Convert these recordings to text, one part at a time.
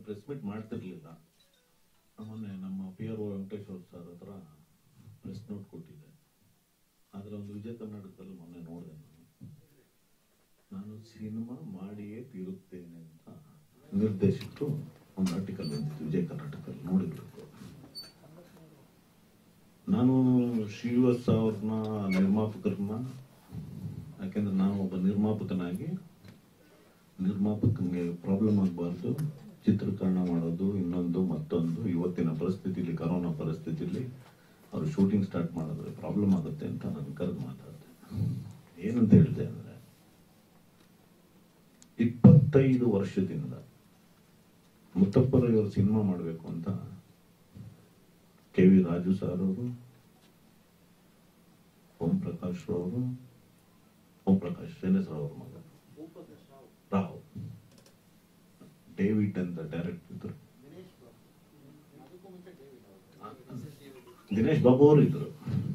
Press meet ಮಾಡ್ತಿರ್ಲಿಲ್ಲ ಮೊನ್ನೆ ನಮ್ಮ P R O Venkateshwara sir ಹತ್ರ ಪ್ರೆಸ್ ನೋಟ್ ಕೊಟ್ಟಿದ್ದೆ ಆದರೆ ಒಂದು ವಿಜಯ ಕರ್ನಾಟಕದಲ್ಲಿ ಮೊನ್ನೆ ನೋಡಿದೆ ನಾನು ನಾನು ಸಿನಿಮಾ ಮಾಡಿಯೇ ತೀರುತ್ತೇನೆ ಅಂತ ನಿರ್ದೇಶಕರು ಒಂದು ಆರ್ಟಿಕಲ್ ಬಂದಿತ್ತು ವಿಜಯ ಕರ್ನಾಟಕದಲ್ಲಿ ನೋಡಿರ್ಬೇಕು ನಾನು ಶ್ರೀವತ್ಸ ಅವ್ರನ್ನ ನಿರ್ಮಾಪಕರನ್ನ ಯಾಕೆಂದ್ರೆ ನಾನು ಒಬ್ಬ ನಿರ್ಮಾಪಕನಾಗಿ ನಿರ್ಮಾಪಕನಿಗೆ ಪ್ರಾಬ್ಲಮ್ ಆಗಬಾರ್ದು ಚಿತ್ರೀಕರಣ ಮಾಡೋದು ಇನ್ನೊಂದು ಮತ್ತೊಂದು ಇವತ್ತಿನ ಪರಿಸ್ಥಿತಿಲಿ ಕರೋನಾ ಪರಿಸ್ಥಿತಿಲಿ ಅವರು ಶೂಟಿಂಗ್ ಸ್ಟಾರ್ಟ್ ಮಾಡಿದ್ರೆ ಪ್ರಾಬ್ಲಮ್ ಆಗುತ್ತೆ ಅಂತ ನಾನು ಕರೆದು ಮಾತಾಡಿದೆ ಏನಂತ ಹೇಳಿದೆ ಅಂದ್ರೆ ಇಪ್ಪತ್ತೈದು ವರ್ಷದಿಂದ ಮುತ್ತಪ್ಪರವರು ಸಿನಿಮಾ ಮಾಡಬೇಕು ಅಂತ ಕೆ ವಿ ರಾಜು ಸರ್ ಅವರು ಓಂ ಪ್ರಕಾಶ್ ಅವರು ಓಂ ಪ್ರಕಾಶ್ ಶ್ರೀನಿವಾಸರಾವ್ ಅವ್ರ ಮಗ ರಾವ್ ಡೇವಿಡ್ ಅಂತ ಡೈರೆಕ್ಟ್ ಇದ್ರು ದಿನೇಶ್ ಬಾಬು ಅವರು ಇದ್ರು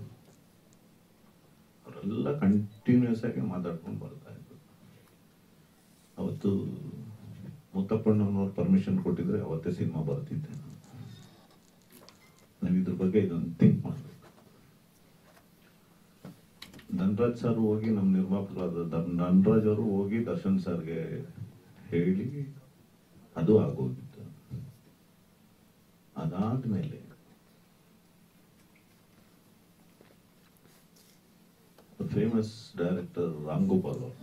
ಅವರೆಲ್ಲ ಕಂಟಿನ್ಯೂಸ್ ಆಗಿ ಮಾತಾಡ್ಕೊಂಡು ಬರ್ತಾ ಇದ್ರು ಅವತ್ತು ಮುತ್ತಪ್ಪಣ್ಣನವ್ರು ಪರ್ಮಿಷನ್ ಕೊಟ್ಟಿದ್ರೆ ಅವತ್ತೇ ಸಿನಿಮಾ ಬರ್ತಿದ್ದೆ ನಾನು ನಾವು ಇದ್ರ ಬಗ್ಗೆ ಇದೊಂದು ಥಿಂಕ್ ಮಾಡಬೇಕು ಧನರಾಜ್ ಸರ್ ಹೋಗಿ ನಮ್ಮ ನಿರ್ಮಾಪಕರಾದ ಧನ್- ಧನರಾಜ್ ಅವರು ಹೋಗಿ ದರ್ಶನ್ ಸರ್ಗೆ ಹೇಳಿ ಅದು ಆಗೋಗಿತ್ತು ಅದಾದ್ಮೇಲೆ ಫೇಮಸ್ ಡೈರೆಕ್ಟರ್ ರಾಮ್ ಗೋಪಾಲ್ ವರ್ಮ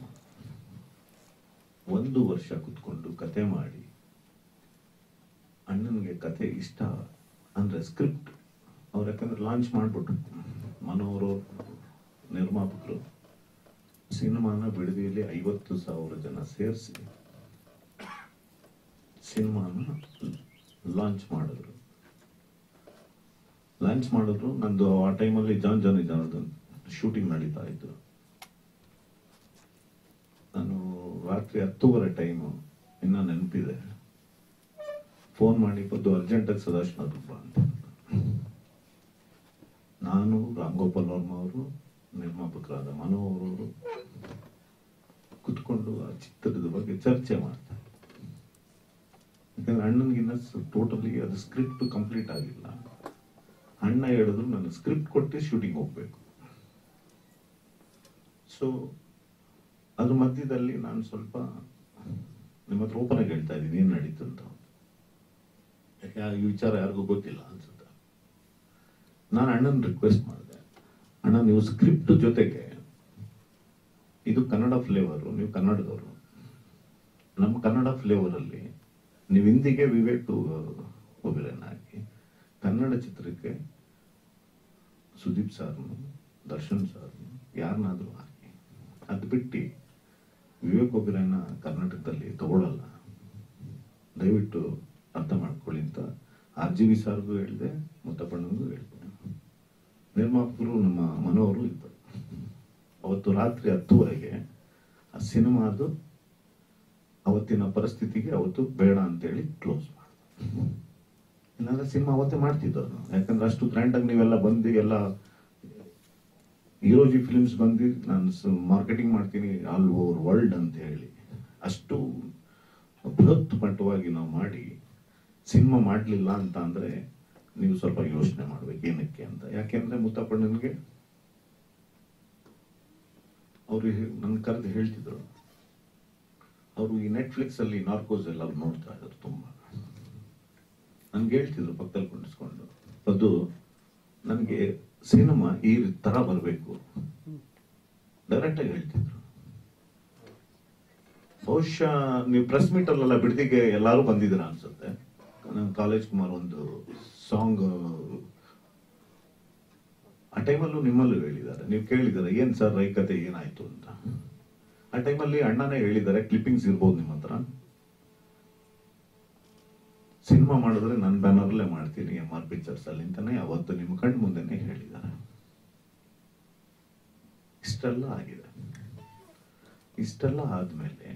ಒಂದು ವರ್ಷ ಕುತ್ಕೊಂಡು ಕತೆ ಮಾಡಿ ಅಣ್ಣನಿಗೆ ಕತೆ ಇಷ್ಟ ಅಂದ್ರೆ ಸ್ಕ್ರಿಪ್ಟ್ ಅವ್ರು ಯಾಕಂದ್ರೆ ಲಾಂಚ್ ಮಾಡ್ಬಿಟ್ರು ಮನೋರು ನಿರ್ಮಾಪಕರು ಸಿನಿಮಾನ ಬಿಡದಿಯಲ್ಲಿ ಐವತ್ತು ಸಾವಿರ ಜನ ಸೇರಿಸಿ ಸಿನಿಮಾನ ಲಾಂಚ್ ಮಾಡಿದ್ರು ಲಾಂಚ್ ಮಾಡಿದ್ರು ನಂದು ಆ ಟೈಮಲ್ಲಿ ಜಾನ್ ಜಾನಿ ಜಾನದನ್ ಶೂಟಿಂಗ್ ನಡೀತಾ ಇತ್ತು ನಾನು ರಾತ್ರಿ ಹತ್ತೂವರೆ ಟೈಮು ಇನ್ನ ನೆನಪಿದೆ ಫೋನ್ ಮಾಡಿ ಬಂದು ಅರ್ಜೆಂಟಾಗಿ ಸದಾಶಿವ ಬಾ ಅಂತ ನಾನು ರಾಮ್ ಗೋಪಾಲ್ ವರ್ಮ ಅವರು ನಿರ್ಮಾಪಕರಾದ ಮನೋ ಅವರವರು ಕುತ್ಕೊಂಡು ಆ ಚಿತ್ರದ ಬಗ್ಗೆ ಚರ್ಚೆ ಮಾಡ್ತಾರೆ ಯಾಕಂದ್ರೆ ಅಣ್ಣನಿಗಿನ್ನ ಟೋಟಲಿ ಅದು ಸ್ಕ್ರಿಪ್ಟ್ ಕಂಪ್ಲೀಟ್ ಆಗಿಲ್ಲ ಅಣ್ಣ ಹೇಳಿದ್ರು ನಾನು ಸ್ಕ್ರಿಪ್ಟ್ ಕೊಟ್ಟು ಶೂಟಿಂಗ್ ಹೋಗ್ಬೇಕು ಸೊ ಅದ್ರ ಮಧ್ಯದಲ್ಲಿ ನಾನು ಸ್ವಲ್ಪ ನಿಮ್ಮ ಹತ್ರ ಓಪನ್ ಆಗಿ ಹೇಳ್ತಾ ಇದ್ದೀನಿ ಏನ್ ನಡೀತು ಅಂತ ಯಾಕೆ ಈ ವಿಚಾರ ಯಾರಿಗೂ ಗೊತ್ತಿಲ್ಲ ಅನ್ಸುತ್ತೆ ನಾನು ಅಣ್ಣನ ರಿಕ್ವೆಸ್ಟ್ ಮಾಡಿದೆ ಅಣ್ಣ ನೀವು ಸ್ಕ್ರಿಪ್ಟ್ ಜೊತೆಗೆ ಇದು ಕನ್ನಡ ಫ್ಲೇವರ್ ನೀವು ಕನ್ನಡದವರು ನಮ್ಮ ಕನ್ನಡ ಫ್ಲೇವರ್ ಅಲ್ಲಿ ನೀವು ಹಿಂದಿಗೆ ವಿವೇಕ್ ಒಬಿರನ್ ಹಾಕಿ ಕನ್ನಡ ಚಿತ್ರಕ್ಕೆ ಸುದೀಪ್ ಸರ್ನು ದರ್ಶನ್ ಸರ್ನು ಯಾರನ್ನಾದ್ರೂ ಹಾಕಿ ಅದು ಬಿಟ್ಟು ವಿವೇಕ್ ಒಬಿರನ್ನ ಕರ್ನಾಟಕದಲ್ಲಿ ತಗೊಳ್ಳಲ್ಲ ದಯವಿಟ್ಟು ಅರ್ಥ ಮಾಡ್ಕೊಳ್ಳಿ ಅಂತ ಆರ್ ಜಿ ವಿ ಸಾರ್ಗೂ ಹೇಳಿದೆ ಮುತ್ತಪ್ಪಣ್ಣನಿಗೂ ಹೇಳಿದೆ ನಿರ್ಮಾಪಕರು ನಮ್ಮ ಮನೋರು ಇದ್ದರು ಅವತ್ತು ರಾತ್ರಿ ಹತ್ತುವರೆಗೆ ಆ ಸಿನಿಮಾದು ಅವತ್ತಿನ ಪರಿಸ್ಥಿತಿಗೆ ಅವತ್ತು ಬೇಡ ಅಂತೇಳಿ ಕ್ಲೋಸ್ ಮಾಡಿದೆ ಇಲ್ಲಾಂದ್ರೆ ಸಿನಿಮಾ ಅವತ್ತೇ ಮಾಡ್ತಿದ್ದವ್ರು ನಾವು ಯಾಕಂದ್ರೆ ಅಷ್ಟು ಗ್ರ್ಯಾಂಡ್ ಆಗಿ ನೀವೆಲ್ಲ ಬಂದು ಎಲ್ಲ ಹೀರೋಜಿ ಫಿಲ್ಮ್ಸ್ ಬಂದು ನಾನು ಮಾರ್ಕೆಟಿಂಗ್ ಮಾಡ್ತೀನಿ ಆಲ್ ಓವರ್ ವರ್ಲ್ಡ್ ಅಂತ ಹೇಳಿ ಅಷ್ಟು ಬೃಹತ್ ಮಟ್ಟವಾಗಿ ನಾವು ಮಾಡಿ ಸಿನಿಮಾ ಮಾಡಲಿಲ್ಲ ಅಂತ ಅಂದ್ರೆ ನೀವು ಸ್ವಲ್ಪ ಯೋಚನೆ ಮಾಡ್ಬೇಕು ಏನಕ್ಕೆ ಅಂತ ಯಾಕೆಂದ್ರೆ ಮುತ್ತಪ್ಪಣ್ಣನಿಗೆ ಅವರು ನನ್ನ ಕರೆದು ಹೇಳ್ತಿದ್ರು ಅವರು ಈ ನೆಟ್ಫ್ಲಿಕ್ಸ್ ಅಲ್ಲಿ ನಾರ್ಕೋಸ್ ಎಲ್ಲ ನೋಡ್ತಾ ಇದ್ರು ತುಂಬಾ ನನ್ಗೆ ಹೇಳ್ತಿದ್ರು ಪಕ್ಕದಲ್ಲಿ ಕುಂಡಿಸ್ಕೊಂಡು ಅದು ನನಗೆ ಸಿನಿಮಾ ಈ ತರ ಬರಬೇಕು ಡೈರೆಕ್ಟ್ ಆಗಿ ಹೇಳ್ತಿದ್ರು ಬಹುಶಃ ನೀವು ಪ್ರೆಸ್ ಮೀಟ್ ಅಲ್ಲೆಲ್ಲ ಬಿಡದಿಗೆ ಎಲ್ಲಾರು ಬಂದಿದ್ದೀರಾ ಅನ್ಸುತ್ತೆ ನಮ್ಮ ಕಾಲೇಜ್ ಕುಮಾರ್ ಒಂದು ಸಾಂಗ್ ಆ ಟೈಮಲ್ಲೂ ನಿಮ್ಮಲ್ಲೂ ಹೇಳಿದ್ದಾರೆ ನೀವು ಕೇಳಿದ್ದಾರೆ ಏನ್ ಸರ್ ರೈ ಕತೆ ಏನಾಯ್ತು ಅಂತ ಆ ಟೈಮಲ್ಲಿ ಅಣ್ಣನೇ ಹೇಳಿದ್ದಾರೆ ಕ್ಲಿಪ್ಪಿಂಗ್ಸ್ ಇರ್ಬೋದು ನಿಮ್ಮ ಹತ್ರ ಸಿನಿಮಾ ಮಾಡಿದ್ರೆ ನನ್ನ ಬ್ಯಾನರ್ಲೇ ಮಾಡ್ತೀನಿ ಎಂ ಆರ್ ಪಿಕ್ಚರ್ಸ್ ಅಲ್ಲಿ ಅಂತಾನೆ ಅವತ್ತು ನಿಮ್ಮ ಕಣ್ಣು ಮುಂದೆನೆ ಹೇಳಿದ್ದಾರೆ ಇಷ್ಟೆಲ್ಲ ಆಗಿದೆ ಇಷ್ಟೆಲ್ಲ ಆದ್ಮೇಲೆ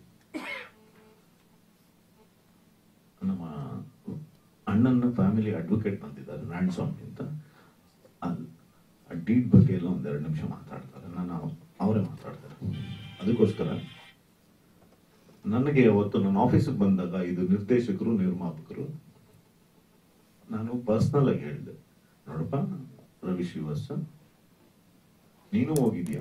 ನಮ್ಮ ಅಣ್ಣನ ಫ್ಯಾಮಿಲಿ ಅಡ್ವೊಕೇಟ್ ಬಂದಿದ್ದಾರೆ ನಾರಾಯಣ ಸ್ವಾಮಿ ಅಂತ ಅಲ್- ಆ ಡೀಡ್ ಬಗ್ಗೆ ಎಲ್ಲ ಒಂದೆರಡು ನಿಮಿಷ ಮಾತಾಡ್ತಾರೆ ನಾನು ಅವ್- ಅವರೇ ಮಾತಾಡ್ತಾರೆ ಅದಕ್ಕೋಸ್ಕರ ನನಗೆ ಅವತ್ತು ನನ್ನ ಆಫೀಸಿಗೆ ಬಂದಾಗ ಇದು ನಿರ್ದೇಶಕರು ನಿರ್ಮಾಪಕರು ನಾನು ಪರ್ಸನಲ್ ಆಗಿ ಹೇಳಿದೆ ನೋಡಪ್ಪ ರವಿ ಶ್ರೀವಾಸ ನೀನು ಹೋಗಿದ್ಯಾ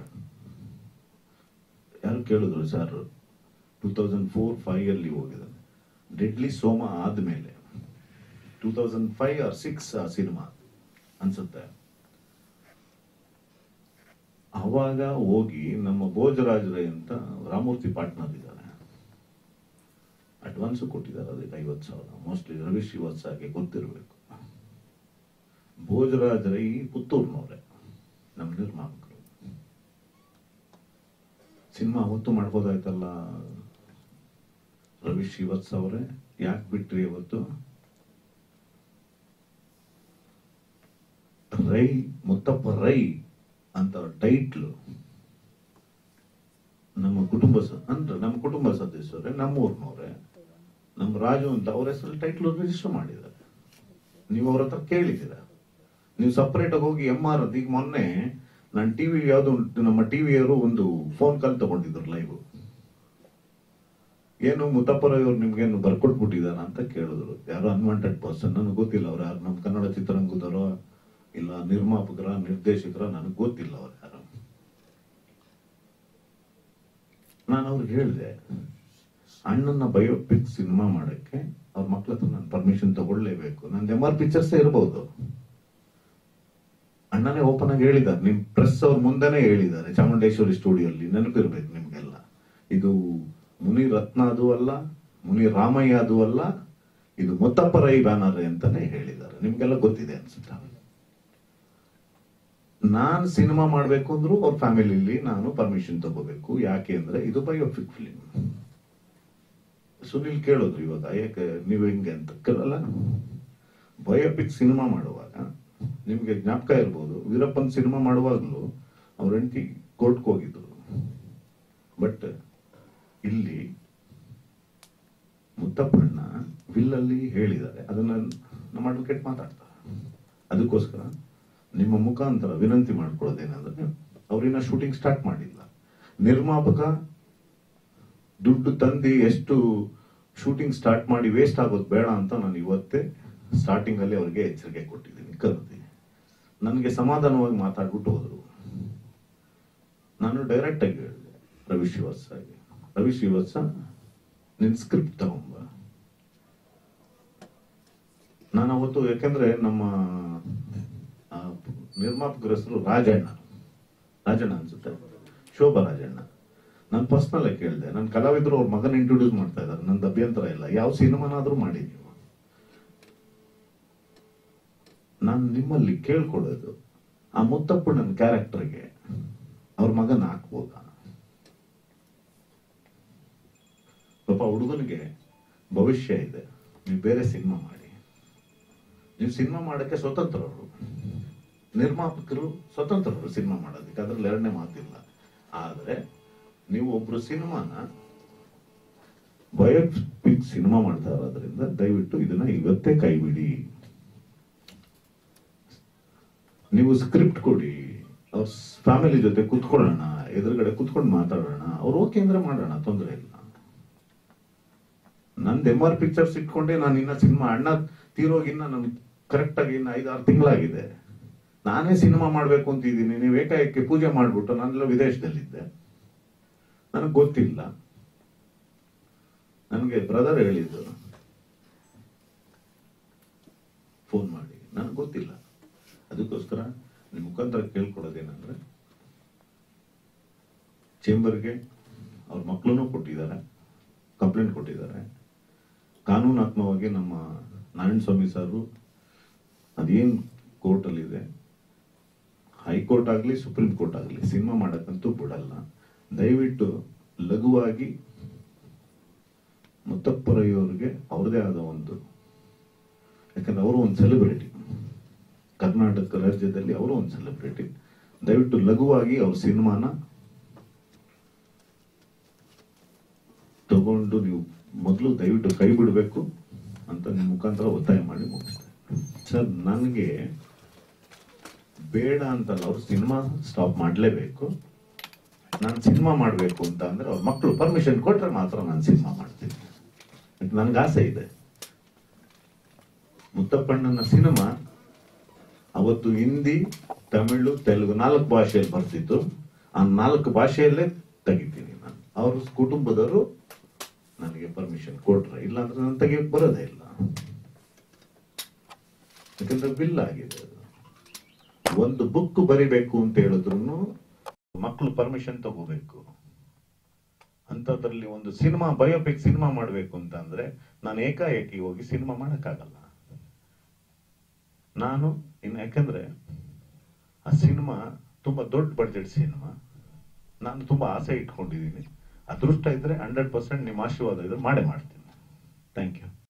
ಯಾರು ಕೇಳಿದ್ರು sir two thousand four five ಅಲ್ಲಿ ಹೋಗಿದ್ದಾನೆ ಡೆಡ್ಲಿ ಸೋಮ ಆದ್ಮೇಲೆ two thousand five or six ಆ ಸಿನಿಮಾ ಅನ್ಸುತ್ತೆ ಅವಾಗ ಹೋಗಿ ನಮ್ಮ ಭೋಜರಾಜ್ ರೈ ಅಂತ ರಾಮೂರ್ತಿ ಪಾಟ್ನರ್ ಇದ್ದಾರೆ ಅಡ್ವಾನ್ಸ್ ಕೊಟ್ಟಿದ್ದಾರೆ ಅದಕ್ಕೆ ಐವತ್ತು ಸಾವಿರ ಮೋಸ್ಟ್ಲಿ ರವಿ ಶ್ರೀವಾತ್ಸಗೆ ಗೊತ್ತಿರಬೇಕು ಭೋಜರಾಜ್ ರೈ ಪುತ್ತೂರ್ನವ್ರೆ ನಮ್ಮ ನಿರ್ಮಾಪಕರು ಸಿನಿಮಾ ಅವತ್ತು ಮಾಡ್ಬೋದಾಯ್ತಲ್ಲ ರವಿ ಶ್ರೀವತ್ಸ ಅವರೇ ಯಾಕೆ ಬಿಟ್ರಿ ಅವತ್ತು ರೈ ಮುತ್ತಪ್ಪ ರೈ ಅಂತ ಟೈಟ್ಲು ನಮ್ಮ ಕುಟುಂಬ ಸ ಅಂದ್ರೆ ನಮ್ಮ ಕುಟುಂಬ ಸದಸ್ಯರೇ ನಮ್ಮೂರ್ನವ್ರೆ ನಮ್ಮ ರಾಜು ಅಂತ ಅವ್ರ ಹೆಸರು ಟೈಟ್ಲ್ ರಿಜಿಸ್ಟರ್ ಮಾಡಿದ್ದಾರೆ ನೀವು ಅವ್ರ ಹತ್ರ ಕೇಳಿದ್ದೀರ ನೀವು ಸಪರೇಟ್ ಆಗಿ ಹೋಗಿ ಎಂ ಆರ್ ಈಗ ಮೊನ್ನೆ ನಾನು ಟಿವಿ ಯಾವ್ದು ಉಂಟು ನಮ್ಮ ಟಿವಿಯವರು ಒಂದು ಫೋನ್ ಕಾಲ್ ತಗೊಂಡಿದ್ರು ಲೈವ್ ಏನು ಮುತ್ತಪ್ಪರವ್ರು ನಿಮ್ಗೇನು ಬರ್ಕೊಟ್ಬಿಟ್ಟಿದಾರ ಅಂತ ಕೇಳಿದ್ರು ಯಾರೋ ಅನ್ವಾಂಟೆಡ್ ಪರ್ಸನ್ ನನಗೆ ಗೊತ್ತಿಲ್ಲ ಅವ್ರು ಯಾರು ನಮ್ಮ ಕನ್ನಡ ಚಿತ್ರರಂಗದವರೋ ಇಲ್ಲ ನಿರ್ಮಾಪಕರ ನಿರ್ದೇಶಕರ ನನಗೆ ಗೊತ್ತಿಲ್ಲ ಅವ್ರು ಯಾರು ನಾನು ಅವ್ರಿಗೆ ಹೇಳಿದೆ ಅಣ್ಣನ ಬಯೋಪಿಕ್ ಸಿನಿಮಾ ಮಾಡಕ್ಕೆ ಅವ್ರ ಮಕ್ಳ ಹತ್ರ ನಾನು ಪರ್ಮಿಷನ್ ತಗೊಳ್ಳೇಬೇಕು ನಂದು ಎಂ ಆರ್ ಪಿಕ್ಚರ್ಸ್ ಇರ್ಬೋದು ಅಣ್ಣನೇ ಓಪನ್ ಆಗಿ ಹೇಳಿದ್ದಾರೆ ನಿಮ್ ಪ್ರೆಸ್ ಅವ್ರ ಮುಂದೆನೆ ಹೇಳಿದ್ದಾರೆ ಚಾಮುಂಡೇಶ್ವರಿ ಸ್ಟುಡಿಯೋಲ್ಲಿ ನೆನಪಿರ್ಬೇಕು ನಿಮ್ಗೆಲ್ಲ ಇದು ಮುನಿ ರತ್ನ ಅದು ಅಲ್ಲ ಮುನಿ ರಾಮಯ್ಯ ಅದು ಅಲ್ಲ ಇದು ಮುತ್ತಪ್ಪ ರೈ ಬ್ಯಾನರ್ ಅಂತಾನೆ ಹೇಳಿದ್ದಾರೆ ನಿಮ್ಗೆಲ್ಲ ಗೊತ್ತಿದೆ ಅನ್ಸುತ್ತೆ ನಾನ್ ಸಿನಿಮಾ ಮಾಡ್ಬೇಕು ಅಂದ್ರೂ ಅವ್ರ ಫ್ಯಾಮಿಲಿಲಿ ನಾನು ಪರ್ಮಿಷನ್ ತಗೋಬೇಕು ಯಾಕೆ ಅಂದ್ರೆ ಇದು ಬಯೋಪಿಕ್ ಫಿಲಿಂ ಸುನಿಲ್ ಕೇಳಿದ್ರು ಇವಾಗ ಯಾಕೆ ನೀವು ಹೆಂಗೆ ಅಂತ ಕೇಳಲ್ಲ ಬಯೋಪಿಕ್ ಸಿನಿಮಾ ಮಾಡುವಾಗ ನಿಮ್ಗೆ ಜ್ಞಾಪಕ ಇರ್ಬೋದು ವೀರಪ್ಪನ್ ಸಿನಿಮಾ ಮಾಡುವಾಗಲೂ ಅವ್ರ ಹೆಂಡತಿ ಕೋರ್ಟ್ಗೆ ಹೋಗಿದ್ರು ಬಟ್ ಇಲ್ಲಿ ಮುತ್ತಪ್ಪಣ್ಣ ವಿಲ್ಲಲ್ಲಿ ಹೇಳಿದ್ದಾರೆ ಅದನ್ನ ನಮ್ಮ ಅಡ್ವೊಕೇಟ್ ಮಾತಾಡ್ತಾರೆ ಅದಕ್ಕೋಸ್ಕರ ನಿಮ್ಮ ಮುಖಾಂತರ ವಿನಂತಿ ಮಾಡ್ಕೊಳ್ಳೋದೇನಂದ್ರೆ ಅವ್ರಿನ್ನ ಶೂಟಿಂಗ್ ಸ್ಟಾರ್ಟ್ ಮಾಡಿಲ್ಲ ನಿರ್ಮಾಪಕ ದುಡ್ಡು ತಂದು ಎಷ್ಟು ಶೂಟಿಂಗ್ ಸ್ಟಾರ್ಟ್ ಮಾಡಿ ವೇಸ್ಟ್ ಆಗೋದು ಬೇಡ ಅಂತ ನಾನು ಇವತ್ತೇ ಸ್ಟಾರ್ಟಿಂಗ್ ಅಲ್ಲಿ ಅವ್ರಿಗೆ ಎಚ್ಚರಿಕೆ ಕೊಟ್ಟಿದ್ದೀನಿ ಕರೆದಿ ನನಗೆ ಸಮಾಧಾನವಾಗಿ ಮಾತಾಡ್ಬಿಟ್ಟು ಹೋದ್ರು ನಾನು ಡೈರೆಕ್ಟ್ ಆಗಿ ಹೇಳಿದೆ ರವಿ ಶ್ರೀವತ್ಸಗೆ ರವಿ ಶ್ರೀವತ್ಸ ನಿನ್ ಸ್ಕ್ರಿಪ್ಟ್ ತಗೊಂಬ ನಾನು ಅವತ್ತು ಯಾಕಂದ್ರೆ ನಮ್ಮ ಆ, ನಿರ್ಮಾಪಕರ ಹೆಸರು ರಾಜಣ್ಣ ರಾಜಣ್ಣ ಅನ್ಸುತ್ತೆ ಶೋಭಾ ರಾಜಣ್ಣ ನಾನು ಪರ್ಸನಲ್ ಆಗಿ ಕೇಳಿದೆ ನನ್ನ ಕಲಾವಿದರು ಅವ್ರ ಮಗನ ಇಂಟ್ರೊಡ್ಯೂಸ್ ಮಾಡ್ತಾ ಇದ್ದಾರೆ ನಂದು ಅಭ್ಯಂತರ ಇಲ್ಲ ಯಾವ ಸಿನಿಮಾನಾದ್ರೂ ಮಾಡಿ ನೀವು ನಾನು ನಿಮ್ಮಲ್ಲಿ ಕೇಳ್ಕೊಳ್ಳೋದು ಆ ಮುತ್ತಪ್ಪಣ್ಣನ ಕ್ಯಾರೆಕ್ಟರ್ಗೆ ಅವ್ರ ಮಗನ ಹಾಕ್ಬೋದಾ ಪಾಪ ಹುಡುಗನಿಗೆ ಭವಿಷ್ಯ ಇದೆ ನೀವು ಬೇರೆ ಸಿನಿಮಾ ಮಾಡಿ ನೀವು ಸಿನಿಮಾ ಮಾಡಕ್ಕೆ ಸ್ವತಂತ್ರರು ನಿರ್ಮಾಪಕರು ಸ್ವತಂತ್ರರು ಸಿನಿಮಾ ಮಾಡೋದಕ್ಕೆ ಅದ್ರಲ್ಲಿ ಎರಡನೇ ಮಾತಿಲ್ಲ ಆದ್ರೆ ನೀವು ಒಬ್ರು ಸಿನಿಮಾನ ಬಯೋಪಿಕ್ ಸಿನಿಮಾ ಮಾಡ್ತಾ ಇರೋದ್ರಿಂದ ದಯವಿಟ್ಟು ಇದನ್ನ ಇವತ್ತೇ ಕೈ ಬಿಡಿ ನೀವು ಸ್ಕ್ರಿಪ್ಟ್ ಕೊಡಿ ಅವ್ರ ಫ್ಯಾಮಿಲಿ ಜೊತೆ ಕುತ್ಕೊಳ್ಳೋಣ ಎದುರುಗಡೆ ಕುತ್ಕೊಂಡು ಮಾತಾಡೋಣ ಅವ್ರು ಓಕೆ ಅಂದ್ರೆ ಮಾಡೋಣ ತೊಂದರೆ ಇಲ್ಲ ನಂದು ಎಂ ಆರ್ ಪಿಕ್ಚರ್ಸ್ ಇಟ್ಕೊಂಡೆ ನಾನು ಇನ್ನ ಸಿನಿಮಾ ಅಣ್ಣ ತೀರೋಗಿ ಇನ್ನ ನನ್ಗೆ ಕರೆಕ್ಟ್ ಆಗಿ ಇನ್ನ ಐದಾರು ತಿಂಗಳಾಗಿದೆ ನಾನೇ ಸಿನಿಮಾ ಮಾಡ್ಬೇಕು ಅಂತ ಇದ್ದೀನಿ ನೀವು ಏಕಾಏಕಿ ಪೂಜೆ ಮಾಡ್ಬಿಟ್ಟು ನಾನೆಲ್ಲ ವಿದೇಶದಲ್ಲಿದ್ದೆ ನನಗೆ ಗೊತ್ತಿಲ್ಲ ನನಗೆ ಬ್ರದರ್ ಹೇಳಿದ್ದು ಫೋನ್ ಮಾಡಿ ನನಗೆ ಗೊತ್ತಿಲ್ಲ ಅದಕ್ಕೋಸ್ಕರ ನಿಮ್ಮ ಮುಖಾಂತರ ಕೇಳ್ಕೊಡೋದೇನಂದ್ರೆ ಚೇಂಬರ್ಗೆ ಅವ್ರ ಮಕ್ಕಳನ್ನು ಕೊಟ್ಟಿದ್ದಾರೆ ಕಂಪ್ಲೇಂಟ್ ಕೊಟ್ಟಿದ್ದಾರೆ ಕಾನೂನಾತ್ಮಕವಾಗಿ ನಮ್ಮ ನಾರಾಯಣ ಸ್ವಾಮಿ ಸರ್ ಅದೇನ್ ಕೋರ್ಟ್ ಅಲ್ಲಿ ಇದೆ ಹೈಕೋರ್ಟ್ ಆಗಲಿ ಸುಪ್ರೀಂ ಕೋರ್ಟ್ ಆಗಲಿ ಸಿನಿಮಾ ಮಾಡಕ್ಕಂತೂ ಬಿಡಲ್ಲ ದಯವಿಟ್ಟು ಲಘುವಾಗಿ ಮುತ್ತಪ್ಪರಯ್ಯವ್ರಿಗೆ ಅವ್ರದೇ ಆದ ಒಂದು ಯಾಕಂದ್ರೆ ಅವರು ಒಂದು ಸೆಲೆಬ್ರಿಟಿ ಕರ್ನಾಟಕ ರಾಜ್ಯದಲ್ಲಿ ಅವರು ಒಂದು ಸೆಲೆಬ್ರಿಟಿ ದಯವಿಟ್ಟು ಲಘುವಾಗಿ ಅವ್ರ ಸಿನಿಮಾನ ತಗೊಂಡು ನೀವು ಮೊದಲು ದಯವಿಟ್ಟು ಕೈ ಬಿಡಬೇಕು ಅಂತ ನಿಮ್ಮ ಮುಖಾಂತರ ಒತ್ತಾಯ ಮಾಡಿ ಮುಗಿಸ್ತೇನೆ ಸರ್ ನನಗೆ ಬೇಡ ಅಂತಲ್ಲ ಅವ್ರು ಸಿನಿಮಾ ಸ್ಟಾಪ್ ಮಾಡಲೇಬೇಕು ನಾನು ಸಿನಿಮಾ ಮಾಡಬೇಕು ಅಂತ ಅಂದ್ರೆ ಅವ್ರ ಮಕ್ಕಳು ಪರ್ಮಿಷನ್ ಕೊಟ್ರೆ ಮಾತ್ರ ನಾನು ಸಿನಿಮಾ ಮಾಡ್ತೀನಿ ನನ್ಗೆ ಆಸೆ ಇದೆ ಮುತ್ತಪ್ಪಣ್ಣನ ಸಿನಿಮಾ ಅವತ್ತು ಹಿಂದಿ ತಮಿಳು ತೆಲುಗು ನಾಲ್ಕು ಭಾಷೆಯಲ್ಲಿ ಬರ್ತಿತ್ತು ಆ ನಾಲ್ಕು ಭಾಷೆಯಲ್ಲೇ ತೆಗಿತೀನಿ ನಾನು ಅವ್ರ ಕುಟುಂಬದವರು ನನಗೆ ಪರ್ಮಿಷನ್ ಕೊಟ್ರೆ ಇಲ್ಲಾಂದ್ರೆ ನಾನು ತೆಗಿಯಕ್ ಬರೋದೇ ಇಲ್ಲ ಯಾಕಂದ್ರೆ ಬಿಲ್ ಆಗಿದೆ ಅದು. ಒಂದು ಬುಕ್ ಬರಿಬೇಕು ಅಂತ ಹೇಳಿದ್ರು ಮಕ್ಕಳು ಪರ್ಮಿಷನ್ ತಗೋಬೇಕು ಅಂತದ್ರಲ್ಲಿ ಒಂದು ಸಿನಿಮಾ ಬಯೋಪಿಕ್ ಸಿನಿಮಾ ಮಾಡಬೇಕು ಅಂತ ಅಂದ್ರೆ ನಾನು ಏಕಾಏಕಿ ಹೋಗಿ ಸಿನಿಮಾ ಮಾಡಕ್ಕಾಗಲ್ಲ ನಾನು ಇನ್ನು ಯಾಕಂದ್ರೆ ಆ ಸಿನಿಮಾ ತುಂಬಾ ದೊಡ್ಡ ಬಡ್ಜೆಟ್ ಸಿನಿಮಾ ನಾನು ತುಂಬಾ ಆಸೆ ಇಟ್ಕೊಂಡಿದ್ದೀನಿ ಅದೃಷ್ಟ ಇದ್ರೆ ಹಂಡ್ರೆಡ್ ಪರ್ಸೆಂಟ್ ನಿಮ್ಮ ಆಶೀರ್ವಾದ ಇದ್ರೆ ಮಾಡೇ ಮಾಡ್ತೀನಿ ಥ್ಯಾಂಕ್ ಯು